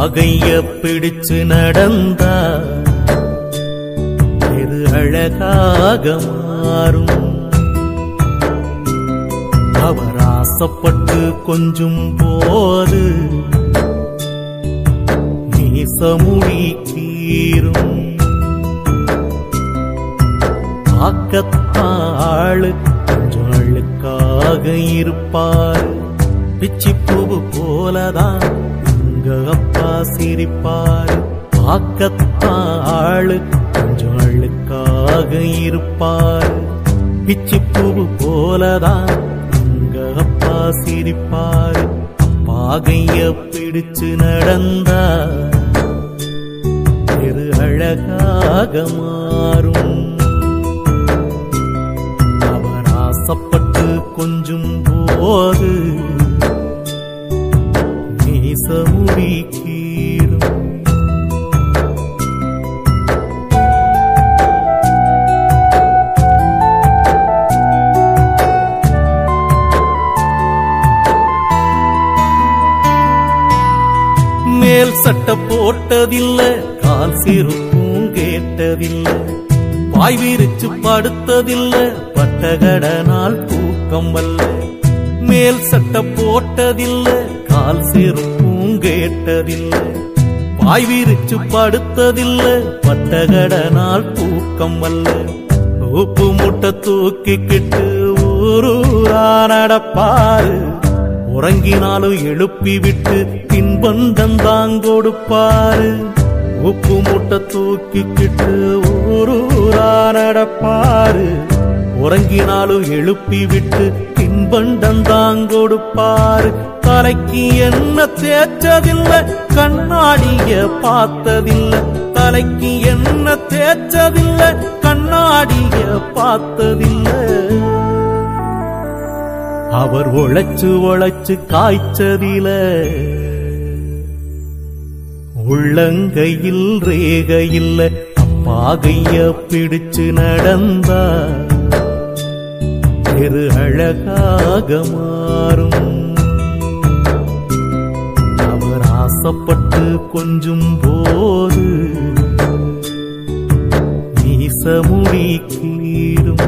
பாகைய பிடிச்சு நடந்தா பெரு அழகாக மாறும் அவர் ஆசைப்பட்டு கொஞ்சும் போது மீசமுடி கீரும் பார்க்கத்தாள் கொஞ்சம் அழுக்காக இருப்பார் பிச்சிப்பூவு போலதான் உங்க அப்பா சிரிப்பார் பார்க்கத்தாள் கொஞ்சம் அழுக்காக இருப்பார் பிச்சிப்பூவு போலதான் உங்க அப்பா சிரிப்பார் பாகைய பிடிச்சு நடந்தா பெரு அழகாக மாறும் அவர் ஆசைப்பட்டு கொஞ்சும் போது மீசமுடி கீரும் மேல் சட்டை போட்டதில்ல கால் செருப்பும் கேட்டதில்ல பாய் விரிச்சு படுத்ததில்ல பட்டகடனால் தூக்கம் வல்ல மேல் சட்டை போட்டதில்ல கால் செருப்பும் கேட்டதில்ல பாய் விரிச்சு படுத்ததில்ல பட்டகடனால் தூக்கம் வல்ல உப்பு முட்டை தூக்கிக்கிட்டு ஊரூரா நடப்பாரு உறங்கினாலும் எழுப்பி விட்டு பின்பந்தம் தான் கொடுப்பாரு உப்பு மூட்டை தூக்கிக்கிட்டு ஊரூரா நடப்பாரு உறங்கினாலும் எழுப்பி விட்டு பின்பண்டம் தான் கொடுப்பாரு தலைக்கு என்ன தேய்ச்சதில்லை கண்ணாடிய பார்த்ததில்லை தலைக்கு என்ன தேய்ச்சதில்லை கண்ணாடிய பார்த்ததில்லை அவர் உழைச்சு உழைச்சு காய்ச்சதில உள்ளங்கையில் ரேகையில் அப்பாகைய பிடிச்சு நடந்தா பெரு அழகாக மாறும் அவர் ஆசைப்பட்டு கொஞ்சும் போது மீசமுடி கீரும்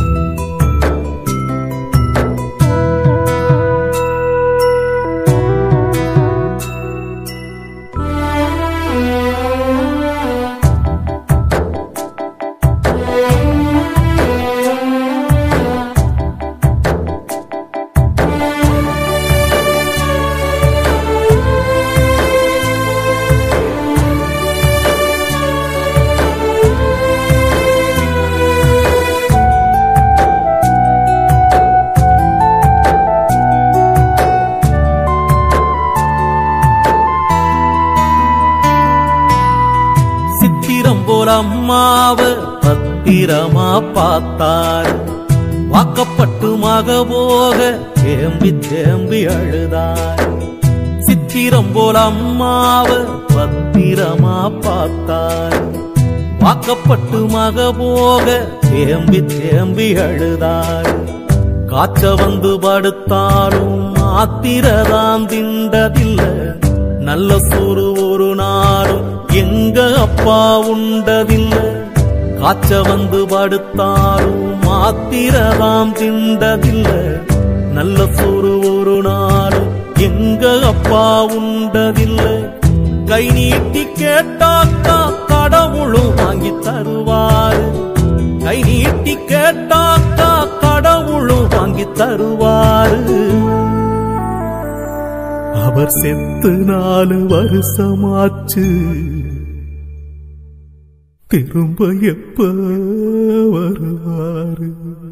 சித்திரம் போல அம்மாவ பத்திரமா பார்த்தார் வாக்கப்பட்டு மக போக தேம்பி தேம்பி அழுதார் சித்திரம் போல அம்மாவ பத்திரமா பார்த்தார் வாக்கப்பட்டு மக போக தேம்பி தேம்பி அழுதார் காய்ச்ச வந்து படுத்தாலும் மாத்திரதான் திண்டதில்லை நல்ல சோறு ஒரு நாளும் எங்க அப்பா உண்டதில்லை காய்ச்ச வந்து படுத்தாலும் மாத்திரதாம் திண்டதில்லை நல்ல சோறு ஒரு நாளும் எங்க அப்பா உண்டதில்லை கை நீட்டி கேட்டாக்கா கடவுளும் வாங்கி தருவாரு கை நீட்டி கேட்டாக்கா கடவுளும் வாங்கி தருவாரு அவர் செத்து நாலு வருஷமாச்சு திரும்ப எப்ப வருவாரு